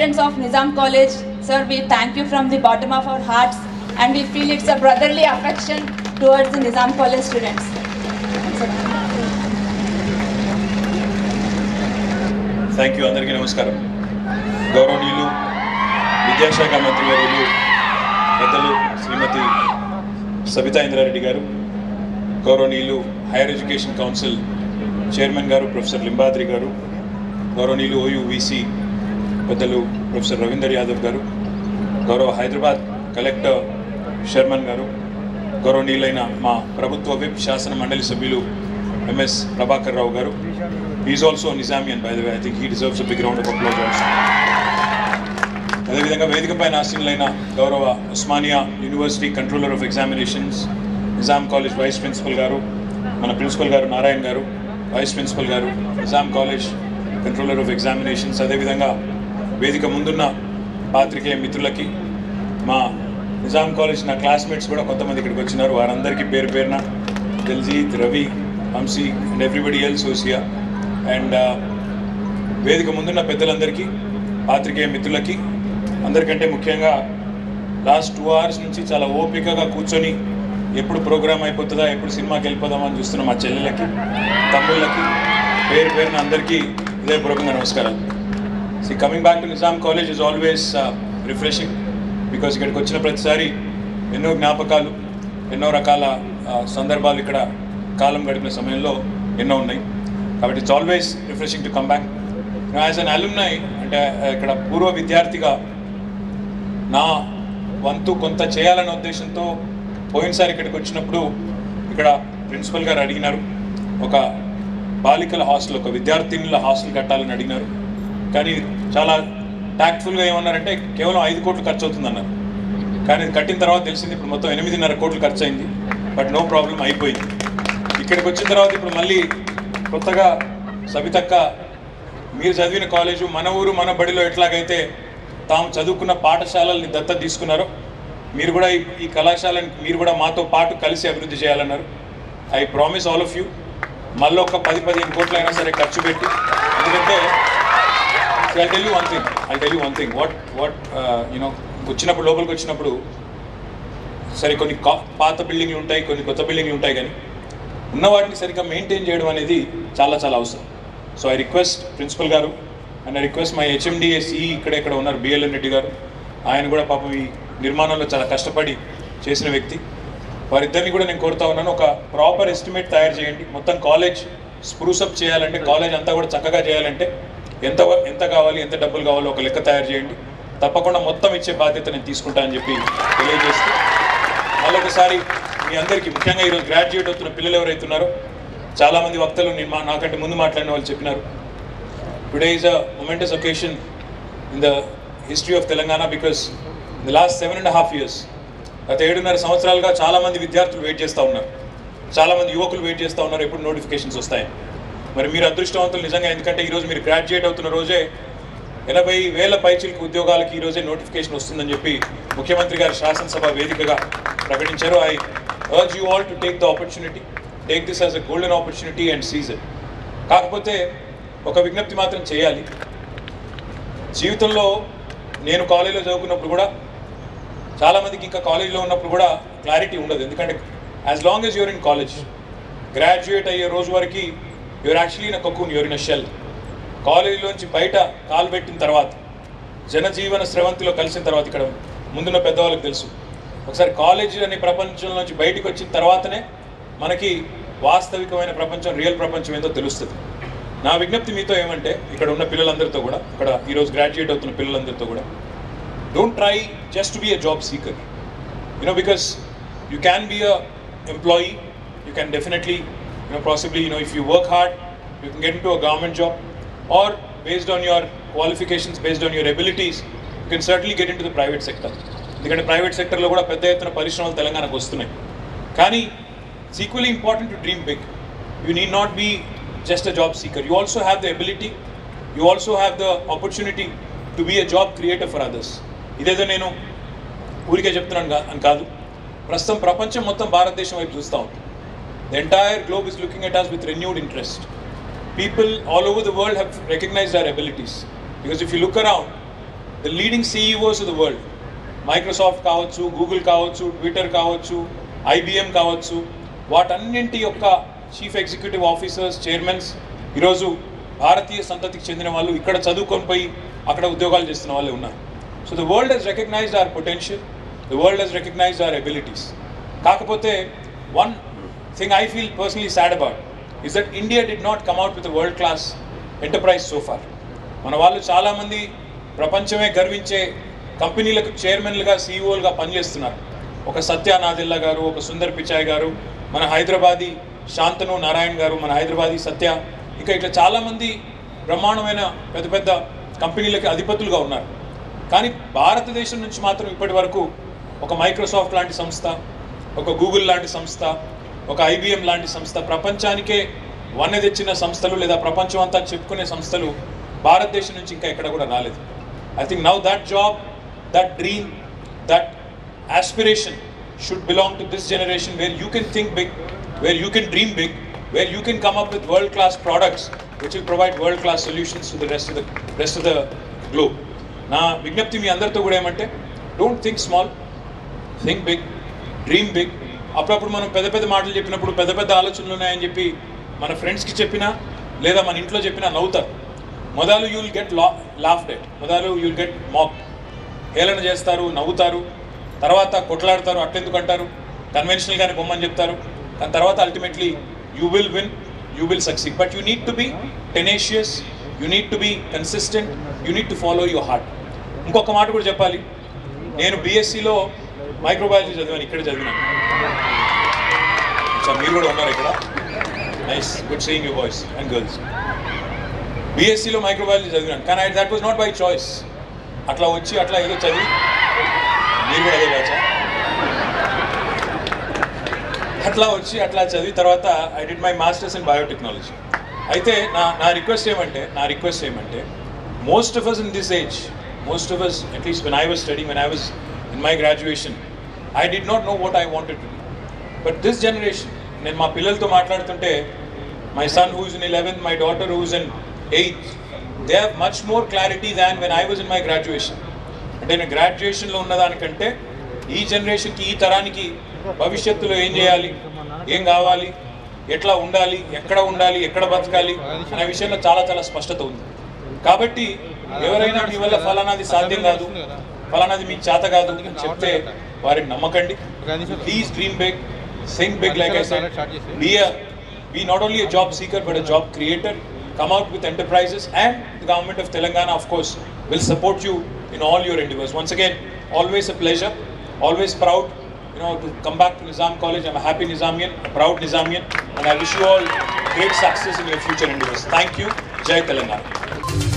students of Nizam College, sir, we thank you from the bottom of our hearts and we feel it's a brotherly affection towards the Nizam College students. Thank you అందరికీ నమస్కారం గౌరవనీయులు విద్యాశాఖ మంత్రి వర్యులు పెద్దలు శ్రీమతి సబితా ఇంద్రారెడ్డి గారు గౌరవనీయులు higher education council chairman garu professor Limbadri garu గౌరవనీయులు OU VC పెద్దలు ప్రొఫెసర్ రవీందర్ యాదవ్ గారు గౌరవ హైదరాబాద్ కలెక్టర్ శర్మన్ గారు గౌరవనీయులైన మా ప్రభుత్వ విప్ శాసన మండలి సభ్యులు MS Prabhakar Rao garu is also Nizamian by the way I think he deserves a big round of applause also అదేవిధంగా వేదిక పైన ఆశీనులైన గౌరవ Osmania university controller of examinations Nizam college vice principal garu మన principal garu Narayan garu vice principal garu Nizam college controller of examinations అదేవిధంగా వేదిక ముందున్న పాత్రికేయ మిత్రులకి మా నిజాం కాలేజ్ నా క్లాస్మేట్స్ కూడా కొంతమంది ఇక్కడికి వచ్చినారు వారందరికీ పేరు పేరున Diljit Ravi Vamsi and everybody else ఓసియా అండ్ వేదిక ముందున్న పెద్దలందరికీ పాత్రికేయ మిత్రులకి అందరికంటే ముఖ్యంగా లాస్ట్ టూ అవర్స్ నుంచి చాలా ఓపికగా కూర్చొని ఎప్పుడు ప్రోగ్రామ్ అయిపోతుందా ఎప్పుడు సినిమాకి వెళ్ళిపోదామా అని చూస్తున్న మా చెల్లెలకి తమ్ముళ్ళకి పేరు పేరున అందరికీ హృదయపూర్వకంగా నమస్కారాలు see coming back to Nizam college is always refreshing because ఇక్కడికి వచ్చిన ప్రతిసారి ఎన్నో జ్ఞాపకాలు ఎన్నో రకాల ఆ, సందర్భాలు ఇక్కడ కాలం గడిపిన సమయంలో ఎన్నో ఉన్నాయి కాబట్టి it's always refreshing to come back as an alumni అంటే ఆ, ఇక్కడ పూర్వ విద్యార్థిగా నా వంతు కొంత చేయాలనే ఉద్దేశంతో పోయినసారి ఇక్కడికి వచ్చినప్పుడు ఇక్కడ ప్రిన్సిపల్ గారు అడిగినారు ఒక బాలికల హాస్టల్ ఒక విద్యార్థినుల హాస్టల్ కట్టాలని అడిగినారు కానీ చాలా ట్యాక్ట్ఫుల్గా ఏమన్నారంటే కేవలం ఐదు కోట్లు ఖర్చు అవుతుందన్నారు కానీ ఇది కట్టిన తర్వాత తెలిసింది ఇప్పుడు మొత్తం ఎనిమిదిన్నర కోట్లు ఖర్చు అయింది బట్ నో ప్రాబ్లం అయిపోయింది ఇక్కడికి వచ్చిన తర్వాత ఇప్పుడు మళ్ళీ కొత్తగా సబితక్క మీరు చదివిన కాలేజు మన ఊరు మన బడిలో ఎట్లాగైతే తాము చదువుకున్న పాఠశాలల్ని దత్త తీసుకున్నారో మీరు కూడా ఈ ఈ కళాశాలని మీరు కూడా మాతో పాటు కలిసి అభివృద్ధి చేయాలన్నారు I promise all of you మళ్ళీ ఒక పది పదిహేను కోట్లు అయినా సరే ఖర్చు పెట్టి ఎందుకంటే I tell you one thing I tell you one thing what what you know వచ్చినప్పుడు లోపలికి వచ్చినప్పుడు సరే కొన్ని కా- పాత బిల్డింగ్లు ఉంటాయి కొన్ని కొత్త బిల్డింగ్లు ఉంటాయి కానీ ఉన్న వాటిని సరిగ్గా మెయింటైన్ చేయడం అనేది చాలా చాలా అవసరం so I request principal garu and I request my HMDSE ఇక్కడ ఇక్కడ ఉన్నారు బిఎల్ఎన్ రెడ్డి గారు ఆయన కూడా పాపం ఈ నిర్మాణంలో చాలా కష్టపడి చేసిన వ్యక్తి వారిద్దరిని కూడా నేను కోరుతా ఉన్నాను ఒక ప్రాపర్ ఎస్టిమేట్ తయారు చేయండి మొత్తం కాలేజ్ స్ప్రూసప్ చేయాలంటే కాలేజ్ అంతా కూడా చక్కగా చేయాలంటే ఎంత వ- ఎంత కావాలి ఎంత డబ్బులు కావాలో ఒక లెక్క తయారు చేయండి తప్పకుండా మొత్తం ఇచ్చే బాధ్యత నేను తీసుకుంటా అని చెప్పి తెలియజేస్తూ మళ్ళొకసారి మీ అందరికీ ముఖ్యంగా ఈరోజు గ్రాడ్యుయేట్ అవుతున్న పిల్లలు ఎవరైతే ఉన్నారో చాలామంది వక్తలు నేను మా నాకంటే ముందు మాట్లాడిన వాళ్ళు చెప్పినారు today is a momentous occasion in the history of Telangana because the last seven and half years గత ఏడున్నర సంవత్సరాలుగా చాలామంది విద్యార్థులు వెయిట్ చేస్తూ ఉన్నారు చాలామంది యువకులు వెయిట్ చేస్తూ ఉన్నారు ఎప్పుడు నోటిఫికేషన్స్ వస్తాయి మరి మీరు అదృష్టవంతులు నిజంగా ఎందుకంటే ఈరోజు మీరు గ్రాడ్యుయేట్ అవుతున్న రోజే ఎనభై వేల పైచిలకు ఉద్యోగాలకి ఈరోజే నోటిఫికేషన్ వస్తుందని చెప్పి ముఖ్యమంత్రి గారు శాసనసభ వేదికగా ప్రకటించారు I urge you all to take the opportunity take this as a golden opportunity and season కాకపోతే ఒక విజ్ఞప్తి మాత్రం చేయాలి జీవితంలో నేను కాలేజీలో చదువుకున్నప్పుడు కూడా చాలామందికి ఇంకా కాలేజీలో ఉన్నప్పుడు కూడా క్లారిటీ ఉండదు ఎందుకంటే as long as you're in college graduate అయ్యే రోజు వరకు you're actually in cocoon you're in shell కాలేజీలోంచి బయట కాలు పెట్టిన తర్వాత జనజీవన స్రవంతిలో కలిసిన తర్వాత ఇక్కడ ముందున్న పెద్దవాళ్ళకి తెలుసు ఒకసారి కాలేజీ అనే ప్రపంచంలోంచి బయటికి వచ్చిన తర్వాతనే మనకి వాస్తవికమైన ప్రపంచం రియల్ ప్రపంచం ఏందో తెలుస్తుంది నా విజ్ఞప్తి మీతో ఏమంటే ఇక్కడ ఉన్న పిల్లలందరితో కూడా ఇక్కడ ఈరోజు గ్రాడ్యుయేట్ అవుతున్న పిల్లలందరితో కూడా don't try just be a job seeker you know because you can be a employee you can definitely you know possibly you know if you work hard you can get into a government job or based on your qualifications based on your abilities you can certainly get into the private sector ఎందుకంటే private సెక్టర్లో కూడా పెద్ద ఎత్తున పరిశ్రమలు తెలంగాణకు వస్తున్నాయి కానీ it's equally important to dream big you need not be just a job seeker you also have the ability you also have the opportunity to be a job creator for others ఇదేదో నేను ఊరికే చెప్తున్నాను కా- అని కాదు ప్రస్తుతం ప్రపంచం మొత్తం భారతదేశం వైపు చూస్తూ ఉంది the entire globe is looking at us with renewed interest people all over the world have recognised our abilities because if you look around the leading CEOs of the world Microsoft కావచ్చు Google కావచ్చు Twitter కావచ్చు IBM కావచ్చు వాటన్నింటి యొక్క chief executive officers chairmans ఈరోజు భారతీయ సంతతికి చెందిన వాళ్ళు ఇక్కడ చదువుకొని పోయి అక్కడ ఉద్యోగాలు చేస్తున్న వాళ్ళే ఉన్నారు so the world has recognised our potential the world has recognised our abilities కాకపోతే one thing I feel personally sad about is that India did not come out with world class enterprise so far మన వాళ్ళు చాలామంది ప్రపంచమే గర్వించే కంపెనీలకు చైర్మన్లుగా సీఈఓలుగా పనిచేస్తున్నారు ఒక సత్య నాదిల్లా గారు ఒక సుందర్ పిచాయ్ గారు మన హైదరాబాదీ శాంతను నారాయణ్ గారు మన హైదరాబాదీ సత్య ఇంకా ఇట్లా చాలామంది బ్రహ్మాండమైన పెద్ద పెద్ద కంపెనీలకి అధిపతులుగా ఉన్నారు కానీ భారతదేశం నుంచి మాత్రం ఇప్పటి వరకు ఒక మైక్రోసాఫ్ట్ లాంటి సంస్థ ఒక గూగుల్ లాంటి సంస్థ ఒక ఐబిఎం లాంటి సంస్థ ప్రపంచానికే వన్నె తెచ్చిన సంస్థలు లేదా ప్రపంచం అంతా చెప్పుకునే సంస్థలు భారతదేశం నుంచి ఇంకా ఎక్కడ కూడా రాలేదు I think now that job that dream that aspiration should belong to this generation where you can think big, where you can dream big, where you can come up with world-class products which will provide world-class solutions to the rest of the rest of the globe. నా విజ్ఞప్తి మీ అందరితో కూడా ఏమంటే don't think small think big dream big అప్పుడప్పుడు మనం పెద్ద పెద్ద మాటలు చెప్పినప్పుడు పెద్ద పెద్ద ఆలోచనలు ఉన్నాయని చెప్పి మన ఫ్రెండ్స్కి చెప్పినా లేదా మన ఇంట్లో చెప్పినా నవ్వుతారు మొదలు you will get la laughed at మొదలు యూ విల్ గెట్ మాక్ హేళన చేస్తారు నవ్వుతారు తర్వాత కొట్లాడతారు అట్టెందుకు అంటారు కన్వెన్షనల్గానే బొమ్మని చెప్తారు దాని తర్వాత ultimately you will win you will succeed but you need to be tenacious you need to be consistent you need to follow your heart ఇంకొక మాట కూడా చెప్పాలి నేను బీఎస్సీలో మైక్రోబయాలజీ చదివాను ఇక్కడ చదివినాను సో మీరు కూడా ఉన్నారు ఇక్కడ nice good seeing you boys and girls బీఎస్సీలో మైక్రోబయాలజీ చదివినాను కానీ that was not by choice అట్లా వచ్చి అట్లా ఏదో చదివి మీరు కూడా అదే బ్యాచా అట్లా వచ్చి అట్లా చదివి తర్వాత I did my masters in biotechnology అయితే నా నా రిక్వెస్ట్ ఏమంటే నా రిక్వెస్ట్ ఏమంటే most of us in this age most of us at least when I was study when I was in my graduation I did not know what I wanted to but this generation నేను మా పిల్లలతో మాట్లాడుతుంటే my son who's in eleventh my daughter who's in eighth they have much more clarity than when I was in my graduation అంటే నేను గ్రాడ్యుయేషన్లో ఉన్నదానికంటే ఈ జనరేషన్కి ఈ తరానికి భవిష్యత్తులో ఏం చేయాలి ఏం కావాలి ఎట్లా ఉండాలి ఎక్కడ ఉండాలి ఎక్కడ బతకాలి అనే విషయంలో చాలా చాలా స్పష్టత ఉంది కాబట్టి ఎవరైనా మీ వల్ల ఫలానాది సాధ్యం కాదు ఫలానాది మీకు చేత కాదు అని చెప్తే వారిని నమ్మకండి please dream big think big like I said be be not only a job seeker but a job creator. Come out with enterprises, and the government of Telangana, of course, will support you in all your endeavors. Once again, always a pleasure, always proud, you know, to come back to Nizam College. I'm a happy Nizamian, a proud Nizamian, and I wish you all great success in your future endeavors. Thank you. Jai Telangana.